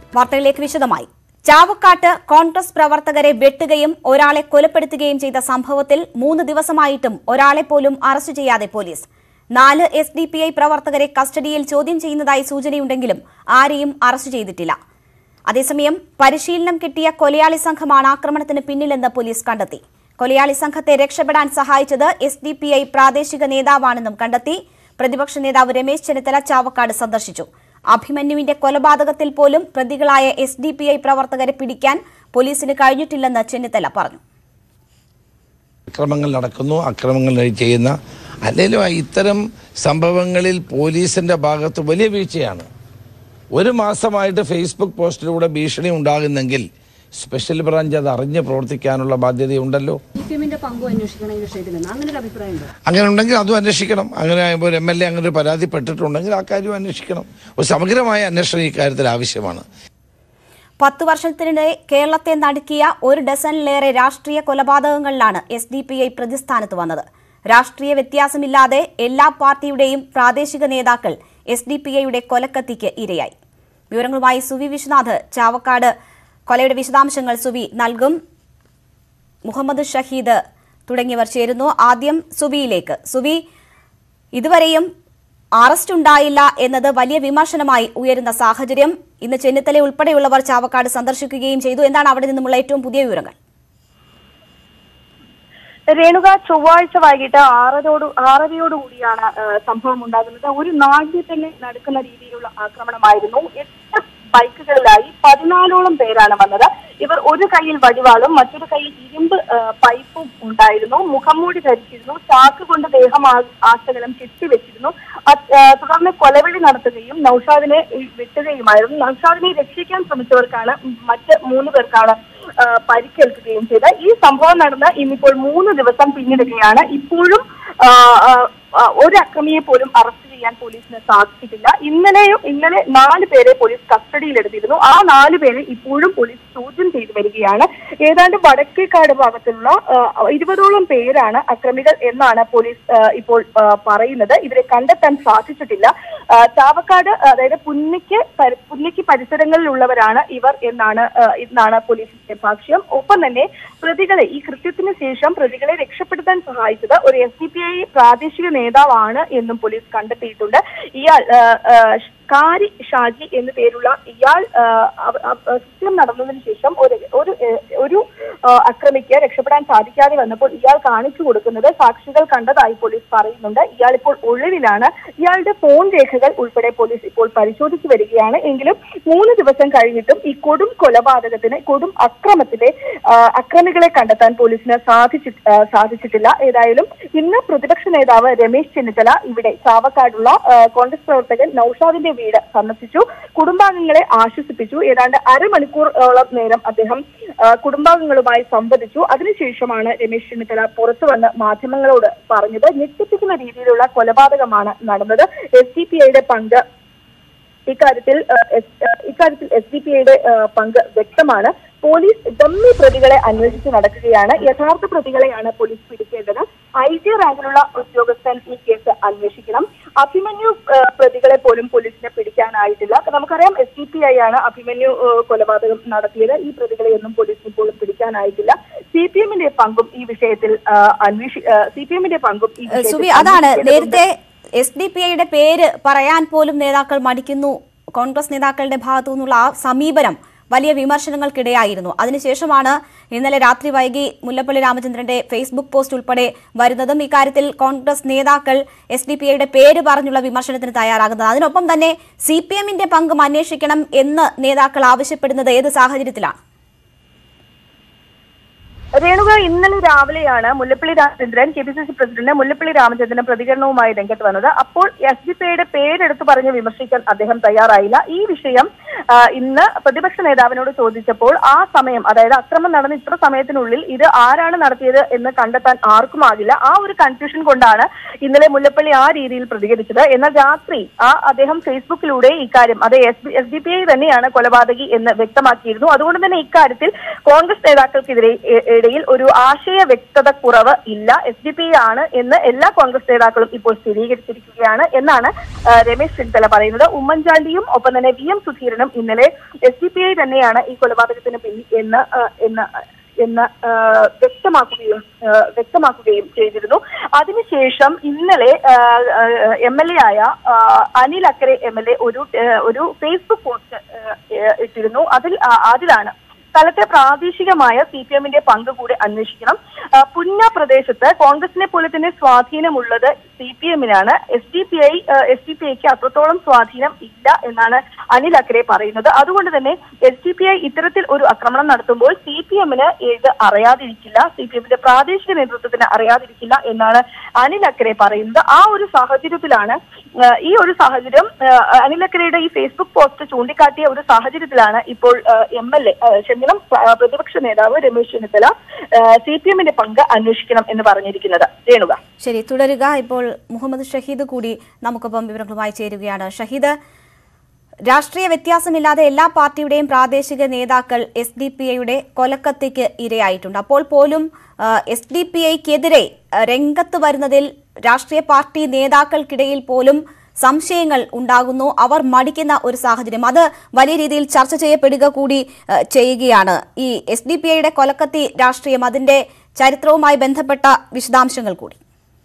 വാർത്തകളിലേക്ക് വിശദമായി ചാവക്കാട്ട് കോൺഗ്രസ് പ്രവർത്തകരെ വെട്ടുകയും ഒരാളെ കൊലപ്പെടുത്തുകയും ചെയ്ത സംഭവത്തിൽ മൂന്ന് ദിവസമായിട്ടും ഒരാളെ പോലും അറസ്റ്റ് ചെയ്യാതെ പോലീസ് നാല് എസ് ഡി പി ഐ പ്രവർത്തകരെ കസ്റ്റഡിയിൽ ചോദ്യം ചെയ്യുന്നതായി സൂചനയുണ്ടെങ്കിലും ആരെയും അറസ്റ്റ് ചെയ്തിട്ടില്ല അതേസമയം പരിശീലനം കിട്ടിയ കൊലയാളി സംഘമാണ് ആക്രമണത്തിന് പിന്നിലെന്ന് പോലീസ് കണ്ടെത്തി കൊലയാളി സംഘത്തെ രക്ഷപ്പെടാൻ സഹായിച്ചത് എസ് ഡി പി ഐ പ്രാദേശിക നേതാവാണെന്നും കണ്ടെത്തി പ്രതിപക്ഷ നേതാവ് രമേശ് ചെന്നിത്തല ചാവക്കാട് സന്ദർശിച്ചു അഭിമന്യുവിന്റെ കൊലപാതകത്തിൽ പോലും പ്രതികളായ എസ് ഡി പി ഐ പ്രവർത്തകരെ പിടിക്കാൻ പോലീസിന് കഴിഞ്ഞിട്ടില്ലെന്ന് ചെന്നിത്തല പറഞ്ഞു അക്രമങ്ങൾ നടക്കുന്നു അക്രമങ്ങൾ ചെയ്യുന്ന അല്ലെങ്കിലും ഇത്തരം സംഭവങ്ങളിൽ പോലീസിന്റെ ഭാഗത്ത് വലിയ വീഴ്ചയാണ് ഒരു മാസമായിട്ട് ഫേസ്ബുക്ക് പോസ്റ്റിലൂടെ ഭീഷണി ഉണ്ടാകുന്നെങ്കിൽ സ്പെഷ്യൽ ബ്രാഞ്ച് അത് അറിഞ്ഞ് പ്രവർത്തിക്കാനുള്ള ബാധ്യതയുണ്ടല്ലോ സി പി എമ്മിന്റെ പങ്കും അന്വേഷിക്കണം ഈ വിഷയത്തിൽ നിന്ന് അങ്ങനെ ഒരു അഭിപ്രായമുണ്ട് അങ്ങനെ ഉണ്ടെങ്കിൽ അതും അന്വേഷിക്കണം അങ്ങനെ ഒരു എം എൽ എ അങ്ങനെ ഒരു പരാതിപ്പെട്ടിട്ടുണ്ടെങ്കിൽ ആ കാര്യം അന്വേഷിക്കണം ഒരു സമഗ്രമായ അന്വേഷണം ഈ കാര്യത്തിൽ ആവശ്യമാണ് പത്ത് വർഷത്തിനിടെ കേരളത്തെ നടുക്കിയ ഒരു ഡസനിലേറെ രാഷ്ട്രീയ കൊലപാതകങ്ങളിലാണ് എസ് ഡി പി ഐ പ്രതിസ്ഥാനത്ത് വന്നത് രാഷ്ട്രീയ വ്യത്യാസമില്ലാതെ എല്ലാ പാർട്ടിയുടെയും പ്രാദേശിക നേതാക്കൾ എസ് ഡി പി ഐയുടെ കൊലക്കത്തിക്ക് ഇരയായി വിവരങ്ങളുമായി സുവി വിശ്വനാഥ് ചാവക്കാട് കൊലയുടെ വിശദാംശങ്ങൾ സുവി നൽകും മുഹമ്മദ് ഷഹീദ് തുടങ്ങിയവർ ചേരുന്നു ആദ്യം സുവിയിലേക്ക് സുവി ഇതുവരെയും അറസ്റ്റ് ഉണ്ടായില്ല എന്നത് വലിയ വിമർശനമായി ഉയരുന്ന സാഹചര്യം ഇന്ന് ചെന്നിത്തല ഉൾപ്പെടെയുള്ളവർ ചാവക്കാട് സന്ദർശിക്കുകയും ചെയ്തു എന്താണ് അവിടെ നിന്നുമുള്ള ഏറ്റവും പുതിയ വിവരങ്ങൾ രേണുക ചൊവ്വാഴ്ച വൈകിട്ട് ആറരോട് ആറരയോടുകൂടിയാണ് ആ, സംഭവം ഉണ്ടാകുന്നത് ഒരു നാടിനെ തന്നെ നടക്കുന്ന രീതിയിലുള്ള ആക്രമണമായിരുന്നു എട്ട് ബൈക്കുകളിലായി പതിനാലോളം പേരാണ് വന്നത് ഇവർ ഒരു കയ്യിൽ വടിവാളും മറ്റൊരു കയ്യിൽ ഇരുമ്പ് ആ, പൈപ്പും ഉണ്ടായിരുന്നു മുഖംമൂടി ധരിച്ചിരുന്നു ചാക്ക് കൊണ്ട് ദേഹം ആ- ആശകലം കെട്ടിവെച്ചിരുന്നു അത്, ആ, തുടർന്ന് കൊലവിളി നടത്തുകയും നൌഷാദിനെ വെട്ടുകയുമായിരുന്നു നൌഷാദിനെ രക്ഷിക്കാൻ ശ്രമിച്ചവർക്കാണ് മറ്റ് മൂന്ന് പേർക്കാണ് ആ, പരിക്കേൽക്കുകയും ചെയ്ത ഈ സംഭവം നടന്ന് ഇന്നിപ്പോൾ മൂന്ന് ദിവസം പിന്നിടുകയാണ് ഇപ്പോഴും ആ, ആ, ആ, ഒരു അക്രമിയെ പോലും അറസ്റ്റ് ചെയ്യാൻ പോലീസിന് സാധിച്ചിട്ടില്ല ഇന്നലെയും ഇന്നലെ നാല് പേരെ പോലീസ് കസ്റ്റഡിയിലെടുത്തിരുന്നു ആ നാല് പേരെ ഇപ്പോഴും പോലീസ് ചോദ്യം ചെയ്തു വരികയാണ് ഏതാണ്ട് വടക്കേക്കാട് ഭാഗത്തുള്ള ആ, ഇരുപതോളം പേരാണ് അക്രമികൾ എന്നാണ് പോലീസ് ആ, ഇപ്പോൾ ആ, പറയുന്നത് ഇവരെ കണ്ടെത്താൻ സാധിച്ചിട്ടില്ല ആ, ചാവക്കാട് അതായത് പുന്നിക്ക് പരി- പുന്നിക്ക് പരിസരങ്ങളിലുള്ളവരാണ് ഇവർ എന്നാണ് ആ, എന്നാണ് പോലീസിന്റെ ഭാഷ്യം ഒപ്പം തന്നെ പ്രതികളെ ഈ കൃത്യത്തിന് ശേഷം പ്രതികളെ രക്ഷപ്പെടുത്താൻ സഹായിച്ചത് ഒരു എസ് ഡി പി ഐ പ്രാദേശിക നേതാവാണ് എന്നും പോലീസ് കണ്ടെത്തിയിട്ടുണ്ട് ഇയാൾ ആ, ആ, കാരി ഷാജി എന്നു പേരുള്ള ഇയാൾ ആ, അവ- അവ- കൃത്യം നടന്നതിന് ശേഷം ഒരു ഒരു ഏ, ഒരു ആ, അക്രമിക്ക് രക്ഷപ്പെടാൻ സാധിക്കാതെ വന്നപ്പോൾ ഇയാൾ കാണിച്ചു കൊടുക്കുന്നത് സാക്ഷികൾ കണ്ടതായി പോലീസ് പറയുന്നുണ്ട് ഇയാൾ ഇപ്പോൾ ഒളിവിലാണ് ഇയാളുടെ ഫോൺ രേഖകൾ ഉൾപ്പെടെ പോലീസ് ഇപ്പോൾ പരിശോധിച്ചു വരികയാണ് എങ്കിലും മൂന്ന് ദിവസം കഴിഞ്ഞിട്ടും ഈ കൊടും കൊലപാതകത്തിന് കൊടും അക്രമത്തിലെ ആ, അക്രമികളെ കണ്ടെത്താൻ പോലീസിന് സാധിച്ചി ആ, സാധിച്ചിട്ടില്ല ഏതായാലും ഇന്ന് പ്രതിപക്ഷ നേതാവ് രമേശ് ചെന്നിത്തല ഇവിടെ ചാവക്കാടുള്ള ആ, കോൺഗ്രസ് പ്രവർത്തകൻ നൌഷാദിന്റെ വീട് സന്ദർശിച്ചു കുടുംബാംഗങ്ങളെ ആശ്വസിപ്പിച്ചു ഏതാണ്ട് അരമണിക്കൂറോളം നേരം അദ്ദേഹം ആ, കുടുംബാംഗങ്ങളുമായി സംവദിച്ചു അതിനുശേഷമാണ് രമേശ് ചെന്നിത്തല പുറത്തു വന്ന് മാധ്യമങ്ങളോട് പറഞ്ഞത് ഞെട്ടിപ്പിക്കുന്ന രീതിയിലുള്ള കൊലപാതകമാണ് നടന്നത് എസ് ഡി പി ഐയുടെ പങ്ക് ഇക്കാര്യത്തിൽ ആ, എസ്- ആ, ഇക്കാര്യത്തിൽ എസ് ഡി പി ഐയുടെ പങ്ക് വ്യക്തമാണ് പോലീസ് ഡമ്മി പ്രതികളെ അന്വേഷിച്ച് നടക്കുകയാണ് യഥാർത്ഥ പ്രതികളെയാണ് പോലീസ് പിടിക്കേണ്ടത് ഐ ജി റാങ്കിലുള്ള ഉദ്യോഗസ്ഥൻ ഈ കേസ് അന്വേഷിക്കണം അഭിമന്യു ആ, പ്രതികളെ പോലും പോലീസിനെ പിടിക്കാനായിട്ടില്ല നമുക്കറിയാം എസ് ഡി പി ഐ ആണ് അഭിമന്യു ആ, കൊലപാതകം നടത്തിയത് ഈ പ്രതികളെയൊന്നും പോലീസിന് ഇപ്പോഴും പിടിക്കാനായിട്ടില്ല സി പി എമ്മിന്റെ പങ്കും ഈ വിഷയത്തിൽ ആ, അന്വേഷി സി പി എമ്മിന്റെ പങ്കും ഈ വിഷയത്തിൽ സുവി അതാണ് അന്വേഷിക്കേണ്ടതുണ്ട്. നേരത്തെ എസ് ഡി പി ഐയുടെ പേര് പറയാൻ പോലും നേതാക്കൾ മടിക്കുന്നു കോൺഗ്രസ് നേതാക്കളുടെ ഭാഗത്തു നിന്നുള്ള ആ സമീപനം വലിയ വിമർശനങ്ങൾക്കിടയായിരുന്നു അതിനുശേഷമാണ് ഇന്നലെ രാത്രി വൈകി മുല്ലപ്പള്ളി രാമചന്ദ്രന്റെ ഫേസ്ബുക്ക് പോസ്റ്റ് ഉൾപ്പെടെ വരുന്നതും ഇക്കാര്യത്തിൽ കോൺഗ്രസ് നേതാക്കൾ എസ് ഡി പി ഐയുടെ പേര് പറഞ്ഞുള്ള വിമർശനത്തിന് തയ്യാറാകുന്നത് അതിനൊപ്പം തന്നെ സി പി എമ്മിന്റെ പങ്കും അന്വേഷിക്കണം എന്ന് നേതാക്കൾ ആവശ്യപ്പെടുന്നത് ഏത് സാഹചര്യത്തിലാണ് രേണുക ഇന്നലെ രാവിലെയാണ് Mullappally Ramachandran K P C C president Mullappally Ramachandran പ്രതികരണവുമായി രംഗത്ത് വന്നത് അപ്പോൾ എസ് ഡി പിയുടെ പേരെടുത്ത് പറഞ്ഞ് വിമർശിക്കാൻ അദ്ദേഹം തയ്യാറായില്ല ഈ വിഷയം ആ, ഇന്ന് പ്രതിപക്ഷ നേതാവിനോട് ചോദിച്ചപ്പോൾ ആ സമയം അതായത് അക്രമം നടന്ന ഇത്ര സമയത്തിനുള്ളിൽ ഇത് ആരാണ് നടത്തിയത് എന്ന് കണ്ടെത്താൻ ആർക്കും ആകില്ല ആ ഒരു കൺഫ്യൂഷൻ കൊണ്ടാണ് ഇന്നലെ മുല്ലപ്പള്ളി ആ രീതിയിൽ പ്രതികരിച്ചത് എന്നാൽ രാത്രി ആ അദ്ദേഹം ഫേസ്ബുക്കിലൂടെ ഇക്കാര്യം അത് S S D P I തന്നെയാണ് കൊലപാതകി എന്ന് വ്യക്തമാക്കിയിരുന്നു അതുകൊണ്ട് തന്നെ ഇക്കാര്യത്തിൽ കോൺഗ്രസ് നേതാക്കൾക്കെതിരെ എ- ഇടയിൽ ഒരു ആശയ വ്യക്തത കുറവ് ഇല്ല എസ് ഡി പി ആണ് എന്ന് എല്ലാ കോൺഗ്രസ് നേതാക്കളും ഇപ്പോൾ സ്ഥിരീകരിച്ചിരിക്കുകയാണ് എന്നാണ് ആ, രമേശ് ചെന്നിത്തല പറയുന്നത് ഉമ്മൻചാണ്ടിയും ഒപ്പം തന്നെ വി എം സുധീരനും ഇന്നലെ എസ് ഡി പി ഐ തന്നെയാണ് ഈ കൊലപാതകത്തിന് പിന്നിൽ എന്ന് ആ, എന്ന് എന്ന് ആ, വ്യക്തമാക്കുകയും ആ, വ്യക്തമാക്കുകയും ചെയ്തിരുന്നു അതിനുശേഷം ഇന്നലെ എം എൽ എ ആയ ആ, അനിൽ അക്കരെ എം എൽ എ ഒരു ആ, ഒരു ഫേസ്ബുക്ക് പോസ്റ്റ് ആ, ഇട്ടിരുന്നു അതിൽ ആ, അതിലാണ് സ്ഥലത്തെ പ്രാദേശികമായ സി പി എമ്മിന്റെ പങ്ക് കൂടി അന്വേഷിക്കണം ആ, പുന്ന പ്രദേശത്ത് കോൺഗ്രസിനെ പോലെ തന്നെ സ്വാധീനമുള്ളത് സി പി എമ്മിനാണ് S D P I S D P ഐക്ക് അത്രത്തോളം സ്വാധീനം ഇല്ല എന്നാണ് അനിൽ അക്കരെ പറയുന്നത് അതുകൊണ്ട് തന്നെ എസ് ഡി പി ഐ ഇത്തരത്തിൽ ഒരു ആക്രമണം നടത്തുമ്പോൾ സി പി എമ്മിന് ഇത് അറിയാതിരിക്കില്ല സി പി എമ്മിന്റെ പ്രാദേശിക നേതൃത്വത്തിന് അറിയാതിരിക്കില്ല എന്നാണ് അനിൽ അക്കരെ പറയുന്നത് ആ ഒരു സാഹചര്യത്തിലാണ് ആ, ഈ ഒരു സാഹചര്യം ആ, അനിൽ അക്കരയുടെ ഈ ഫേസ്ബുക്ക് പോസ്റ്റ് ചൂണ്ടിക്കാട്ടിയ ഒരു സാഹചര്യത്തിലാണ് ഇപ്പോൾ എം എൽ എ ക്ഷമിക്കണം ആ, പ്രതിപക്ഷ നേതാവ് രമേശ് ചെന്നിത്തല സി പി എമ്മിന്റെ പങ്ക് അന്വേഷിക്കണം എന്ന് പറഞ്ഞിരിക്കുന്നത് രേണുക ശരി തുടരുക ഇപ്പോൾ മുഹമ്മദ് ഷഹീദ് കൂടി നമുക്കൊപ്പം വിവരങ്ങളുമായി ചേരുകയാണ് ഷഹീദ് രാഷ്ട്രീയ വ്യത്യാസമില്ലാതെ എല്ലാ പാർട്ടിയുടെയും പ്രാദേശിക നേതാക്കൾ എസ് ഡി പി ഐയുടെ കൊലക്കത്തിക്ക് ഇരയായിട്ടുണ്ട് അപ്പോൾ പോലും എസ് ഡി പി ഐക്കെതിരെ രംഗത്ത് വരുന്നതിൽ രാഷ്ട്രീയ പാർട്ടി നേതാക്കൾക്കിടയിൽ പോലും സംശയങ്ങൾ ഉണ്ടാകുന്നു അവർ മടിക്കുന്ന ഒരു സാഹചര്യം അത് വലിയ രീതിയിൽ ചർച്ച ചെയ്യപ്പെടുക കൂടി ഏഹ്, ചെയ്യുകയാണ് ഈ എസ് ഡി പി ഐയുടെ കൊലക്കത്തി രാഷ്ട്രീയം അതിന്റെ ചരിത്രവുമായി ബന്ധപ്പെട്ട വിശദാംശങ്ങൾ കൂടി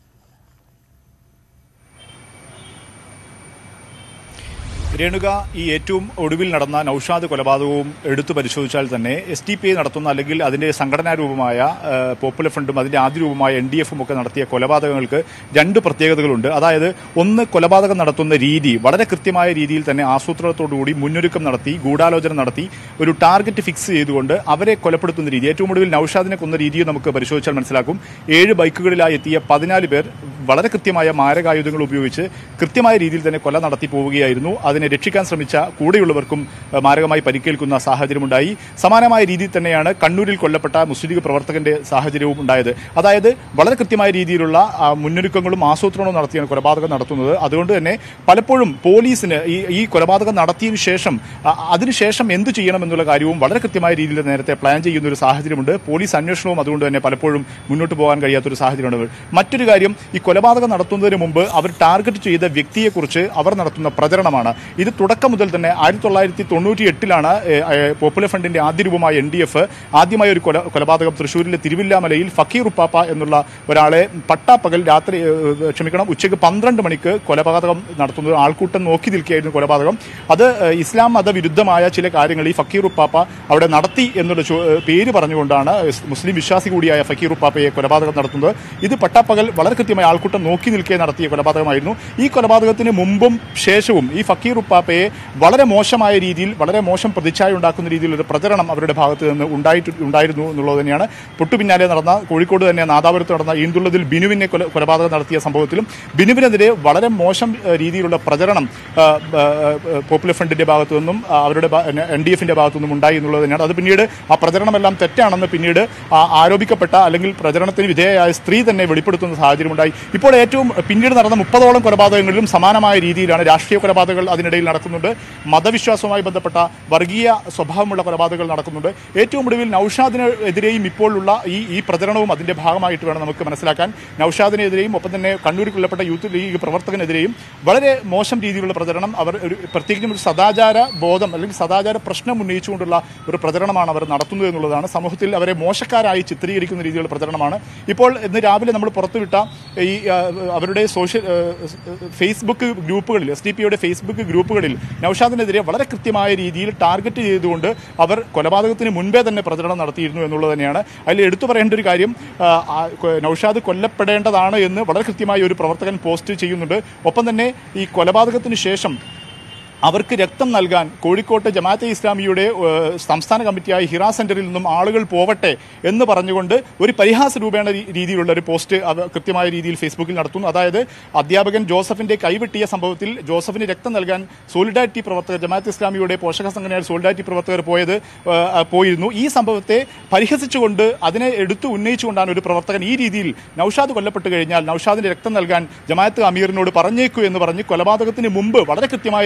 രേണുക ഈ ഏറ്റവും ഒടുവിൽ നടന്ന നൌഷാദ് കൊലപാതകവും എടുത്തു പരിശോധിച്ചാൽ തന്നെ എസ് ടി പി ഐ നടത്തുന്ന അല്ലെങ്കിൽ അതിന്റെ സംഘടനാ രൂപമായ ആ, പോപ്പുലർ ഫ്രണ്ടും അതിന്റെ ആദ്യ രൂപമായ എൻ ഡി എഫും ഒക്കെ നടത്തിയ കൊലപാതകങ്ങൾക്ക് രണ്ട് പ്രത്യേകതകളുണ്ട് അതായത് ഒന്ന് കൊലപാതകം നടത്തുന്ന രീതി വളരെ കൃത്യമായ രീതിയിൽ തന്നെ ആസൂത്രണത്തോടുകൂടി മുന്നൊരുക്കം നടത്തി ഗൂഢാലോചന നടത്തി ഒരു ടാർഗറ്റ് ഫിക്സ് ചെയ്തുകൊണ്ട് അവരെ കൊലപ്പെടുത്തുന്ന രീതി ഏറ്റവും ഒടുവിൽ നൌഷാദിനെ കൊന്ന രീതിയും നമുക്ക് പരിശോധിച്ചാൽ മനസ്സിലാക്കും ഏഴ് ബൈക്കുകളിലായി എത്തിയ പതിനാല് പേർ വളരെ കൃത്യമായ മാരകായുധങ്ങൾ ഉപയോഗിച്ച് കൃത്യമായ രീതിയിൽ തന്നെ കൊല നടത്തി പോവുകയായിരുന്നു അതിനെ രക്ഷിക്കാൻ ശ്രമിച്ച കൂടെയുള്ളവർക്കും ഏഹ്, മാരകമായി പരിക്കേൽക്കുന്ന സാഹചര്യമുണ്ടായി സമാനമായ രീതിയിൽ തന്നെയാണ് കണ്ണൂരിൽ കൊല്ലപ്പെട്ട മുസ്ലിം ലീഗ് പ്രവർത്തകന്റെ സാഹചര്യവും ഉണ്ടായത് അതായത് വളരെ കൃത്യമായ രീതിയിലുള്ള ആ, മുന്നൊരുക്കങ്ങളും ആസൂത്രണവും നടത്തിയാണ് കൊലപാതകം നടത്തുന്നത് അതുകൊണ്ട് തന്നെ പലപ്പോഴും പോലീസിന് ഈ ഈ കൊലപാതകം നടത്തിയതിനു ശേഷം അ- അതിനുശേഷം എന്ത് ചെയ്യണം എന്നുള്ള കാര്യവും വളരെ കൃത്യമായ രീതിയിൽ നേരത്തെ പ്ലാൻ ചെയ്യുന്ന ഒരു സാഹചര്യമുണ്ട് പോലീസ് അന്വേഷണവും അതുകൊണ്ട് തന്നെ പലപ്പോഴും മുന്നോട്ട് പോകാൻ കഴിയാത്തൊരു സാഹചര്യമുണ്ട് മറ്റൊരു കാര്യം ഈ കൊലപാതകം നടത്തുന്നതിന് മുമ്പ് അവർ ടാർഗറ്റ് ചെയ്ത വ്യക്തിയെക്കുറിച്ച് അവർ നടത്തുന്ന പ്രചരണമാണ് ഇത് തുടക്കം മുതൽ തന്നെ ആയിരത്തി തൊള്ളായിരത്തി തൊണ്ണൂറ്റി എട്ടിലാണ് പോപ്പുലർ ഫ്രണ്ടിന്റെ ആദ്യ രൂപമായ എൻ ഡി എഫ് ആദ്യമായി ഒരു കൊല കൊലപാതകം തൃശ്ശൂരിലെ തിരുവില്ലാമലയിൽ ഫക്കീർ ഉപ്പാപ്പ എന്നുള്ള ഒരാളെ പട്ടാപ്പകൽ രാത്രി ഏഹ്, ക്ഷമിക്കണം ഉച്ചയ്ക്ക് പന്ത്രണ്ട് മണിക്ക് കൊലപാതകം നടത്തുന്നത് ആൾക്കൂട്ടം നോക്കി നിൽക്കുകയായിരുന്നു കൊലപാതകം അത് ഏഹ്, ഇസ്ലാം മതവിരുദ്ധമായ ചില കാര്യങ്ങൾ ഈ ഫക്കീർ ഉപ്പാപ്പ അവിടെ നടത്തി എന്നുള്ള ചോ- ഏഹ്, പേര് പറഞ്ഞുകൊണ്ടാണ് ഇസ് മുസ്ലിം വിശ്വാസി കൂടിയായ ഫക്കീർ ഉപ്പാപ്പയെ കൊലപാതകം നടത്തുന്നത് ഇത് പട്ടാപ്പകൽ വളരെ കൃത്യമായി ആൾക്കൂട്ടം നോക്കി നിൽക്കെ നടത്തിയ കൊലപാതകമായിരുന്നു ഈ കൊലപാതകത്തിന് മുമ്പും ശേഷവും ഈ ഫക്കീർ ഉപ്പാപ്പയെ വളരെ മോശമായ രീതിയിൽ വളരെ മോശം പ്രതിച്ഛായ ഉണ്ടാക്കുന്ന രീതിയിലൊരു പ്രചരണം അവരുടെ ഭാഗത്ത് നിന്ന് ഉണ്ടായിട്ട് ഉണ്ടായിരുന്നു എന്നുള്ളത് തന്നെയാണ് തൊട്ടു പിന്നാലെ നടന്ന കോഴിക്കോട് തന്നെ നാദാപുരത്ത് നടന്ന ഈന്തുള്ളതിൽ ബിനുവിനെ കൊല കൊലപാതകം നടത്തിയ സംഭവത്തിലും ബിനുവിനെതിരെ വളരെ മോശം ഏഹ്, രീതിയിലുള്ള പ്രചരണം ആ, ആ, ആ, പോപ്പുലർ ഫ്രണ്ടിന്റെ ഭാഗത്തു നിന്നും ആ, അവരുടെ എൻ ഡി എഫിന്റെ ഭാഗത്തു നിന്നും ഉണ്ടായി എന്നുള്ളത് തന്നെയാണ് അത് പിന്നീട് ആ പ്രചരണമെല്ലാം തെറ്റാണെന്ന് പിന്നീട് ആ, ആരോപിക്കപ്പെട്ട അല്ലെങ്കിൽ പ്രചരണത്തിന് വിധേയയായ സ്ത്രീ തന്നെ വെളിപ്പെടുത്തുന്ന സാഹചര്യമുണ്ടായി ഇപ്പോൾ ഏറ്റവും പിന്നീട് നടന്ന മുപ്പതോളം കൊലപാതകങ്ങളിലും സമാനമായ രീതിയിലാണ് രാഷ്ട്രീയ കൊലപാതകങ്ങൾ അതിനിടയിൽ നടക്കുന്നുണ്ട് മതവിശ്വാസവുമായി ബന്ധപ്പെട്ട വർഗീയ സ്വഭാവമുള്ള കൊലപാതകങ്ങൾ നടക്കുന്നുണ്ട് ഏറ്റവും ഒടുവിൽ നൌഷാദിനെതിരെയും ഇപ്പോഴുള്ള ഈ ഈ പ്രചരണവും അതിന്റെ ഭാഗമായിട്ട് വേണം നമുക്ക് മനസ്സിലാക്കാൻ നൌഷാദിനെതിരെയും ഒപ്പം തന്നെ കണ്ണൂരിൽ കൊല്ലപ്പെട്ട യൂത്ത് ലീഗ് പ്രവർത്തകനെതിരെയും വളരെ മോശം രീതിയിലുള്ള പ്രചരണം അവർ ഒരു പ്രത്യേകിച്ചും ഒരു സദാചാര ബോധം അല്ലെങ്കിൽ സദാചാര പ്രശ്നം ഉന്നയിച്ചുകൊണ്ടുള്ള ഒരു പ്രചരണമാണ് അവർ നടത്തുന്നത് എന്നുള്ളതാണ് സമൂഹത്തിൽ അവരെ മോശക്കാരായി ചിത്രീകരിക്കുന്ന രീതിയിലുള്ള പ്രചരണമാണ് ഇപ്പോൾ ഇന്ന് രാവിലെ നമ്മൾ പുറത്തുവിട്ട ഈ ആ, അവരുടെ സോഷ്യൽ ആ, ഫേസ്ബുക്ക് ഗ്രൂപ്പുകളിൽ എസ് ഡി പിയുടെ ഫേസ്ബുക്ക് ഗ്രൂപ്പുകളിൽ നൌഷാദിനെതിരെ വളരെ കൃത്യമായ രീതിയിൽ ടാർഗറ്റ് ചെയ്തുകൊണ്ട് അവർ കൊലപാതകത്തിന് മുൻപേ തന്നെ പ്രചരണം നടത്തിയിരുന്നു എന്നുള്ളത് തന്നെയാണ് അതിൽ എടുത്തു പറയേണ്ട ഒരു കാര്യം ആ, ആ, കൊ- നൌഷാദ് കൊല്ലപ്പെടേണ്ടതാണ് എന്ന് വളരെ കൃത്യമായി ഒരു പ്രവർത്തകൻ പോസ്റ്റ് ചെയ്യുന്നുണ്ട് ഒപ്പം തന്നെ ഈ കൊലപാതകത്തിന് ശേഷം അവർക്ക് രക്തം നൽകാൻ കോഴിക്കോട്ട് ജമാഅത്തെ ഇസ്ലാമിയുടെ ഏഹ്, സംസ്ഥാന കമ്മിറ്റിയായ ഹിറ സെന്ററിൽ നിന്നും ആളുകൾ പോവട്ടെ എന്ന് പറഞ്ഞുകൊണ്ട് ഒരു പരിഹാസ രൂപേണ രീ- രീതിയിലുള്ള ഒരു പോസ്റ്റ് അവ കൃത്യമായ രീതിയിൽ ഫേസ്ബുക്കിൽ നടത്തുന്നു അതായത് അധ്യാപകൻ ജോസഫിന്റെ കൈവെട്ടിയ സംഭവത്തിൽ ജോസഫിന് രക്തം നൽകാൻ സോളിഡാരിറ്റി പ്രവർത്തകർ ജമാഅത്ത് ഇസ്ലാമിയുടെ പോഷക സംഘടനയായ സോളിഡാരിറ്റി പ്രവർത്തകർ പോയത് ഏഹ്, പോയിരുന്നു ഈ സംഭവത്തെ പരിഹസിച്ചുകൊണ്ട് അതിനെ എടുത്തു ഉന്നയിച്ചുകൊണ്ടാണ് ഒരു പ്രവർത്തകൻ ഈ രീതിയിൽ നൌഷാദ് കൊല്ലപ്പെട്ട് കഴിഞ്ഞാൽ നൌഷാദിന് രക്തം നൽകാൻ ജമാഅത്ത് അമീറിനോട് പറഞ്ഞേക്കൂ എന്ന് പറഞ്ഞ് കൊലപാതകത്തിന് മുമ്പ് വളരെ കൃത്യമായ രീതിയിലുള്ള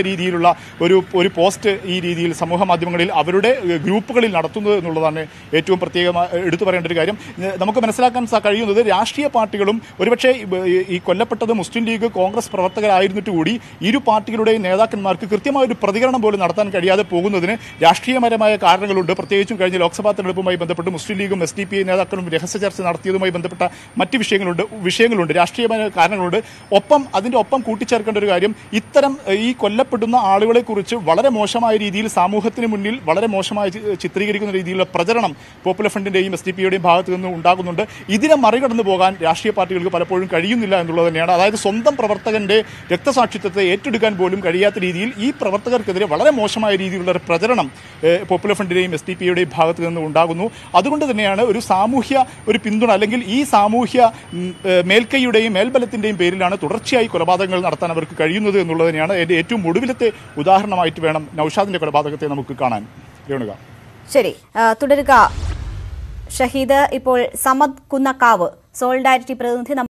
രീതിയിലുള്ള ഒരു ഒരു പോസ്റ്റ് ഈ രീതിയിൽ സമൂഹ മാധ്യമങ്ങളിൽ അവരുടെ ഏഹ്, ഗ്രൂപ്പുകളിൽ നടത്തുന്നത് എന്നുള്ളതാണ് ഏറ്റവും പ്രത്യേകമായി എടുത്തു പറയേണ്ട ഒരു കാര്യം ഏഹ്, നമുക്ക് മനസ്സിലാക്കാൻ സാ- കഴിയുന്നത് രാഷ്ട്രീയ പാർട്ടികളും ഒരുപക്ഷെ ഈ- ഈ കൊല്ലപ്പെട്ടത് മുസ്ലിം ലീഗ് കോൺഗ്രസ് പ്രവർത്തകരായിരുന്നിട്ട് കൂടി ഇരു പാർട്ടികളുടെയും നേതാക്കന്മാർക്ക് കൃത്യമായ ഒരു പ്രതികരണം പോലും നടത്താൻ കഴിയാതെ പോകുന്നതിന് രാഷ്ട്രീയപരമായ കാരണങ്ങളുണ്ട് പ്രത്യേകിച്ചും കഴിഞ്ഞ ലോക്സഭാ തെരഞ്ഞെടുപ്പുമായി ബന്ധപ്പെട്ട് മുസ്ലിം ലീഗും എസ് ഡി പി ഐ നേതാക്കളും രഹസ്യ ചർച്ച നടത്തിയതുമായി ബന്ധപ്പെട്ട മറ്റ് വിഷയങ്ങളുണ്ട് വിഷയങ്ങളുണ്ട് രാഷ്ട്രീയമായ കാരണങ്ങളുണ്ട് ഒപ്പം അതിന്റെ ഒപ്പം കൂട്ടിച്ചേർക്കേണ്ട ഒരു കാര്യം ഇത്തരം ഏഹ്, ഈ കൊല്ലപ്പെടുന്ന ആളുകളെ കുറിച്ച് വളരെ മോശമായ രീതിയിൽ സമൂഹത്തിന് മുന്നിൽ വളരെ മോശമായി ചി- ചിത്രീകരിക്കുന്ന രീതിയിലുള്ള പ്രചരണം പോപ്പുലർ ഫ്രണ്ടിന്റെയും എസ് ഡി പി യുടെയും ഭാഗത്തു നിന്ന് ഉണ്ടാകുന്നുണ്ട് ഇതിനെ മറികടന്നു പോകാൻ രാഷ്ട്രീയ പാർട്ടികൾക്ക് പലപ്പോഴും കഴിയുന്നില്ല എന്നുള്ളത് തന്നെയാണ് അതായത് സ്വന്തം പ്രവർത്തകന്റെ രക്തസാക്ഷിത്വത്തെ ഏറ്റെടുക്കാൻ പോലും കഴിയാത്ത രീതിയിൽ ഈ പ്രവർത്തകർക്കെതിരെ വളരെ മോശമായ രീതിയിലുള്ള ഒരു പ്രചരണം ഏഹ്, പോപ്പുലർ ഫ്രണ്ടിന്റെയും എസ് ഡി പി യുടെയും ഭാഗത്തു നിന്ന് ഉണ്ടാകുന്നു അതുകൊണ്ട് തന്നെയാണ് ഒരു സാമൂഹ്യ ഒരു പിന്തുണ അല്ലെങ്കിൽ ഈ സാമൂഹ്യ ഉം, ഏഹ്, മേൽക്കൈയുടെയും മേൽബലത്തിന്റെയും പേരിലാണ് തുടർച്ചയായി കൊലപാതകങ്ങൾ നടത്താൻ അവർക്ക് കഴിയുന്നത് എന്നുള്ളത് തന്നെയാണ് എൻ്റെ ഏറ്റവും ഒടുവിലത്തെ ഉദാഹരണമായിട്ട് വേണം നൌഷാദിന്റെ കൊലപാതകത്തെ നമുക്ക് കാണാൻ രേണുക ശരി ആ, തുടരുക ഷഹീദ് ഇപ്പോൾ സമദ് കുന്നക്കാവ് സോളിഡാരിറ്റി പ്രതിനിധി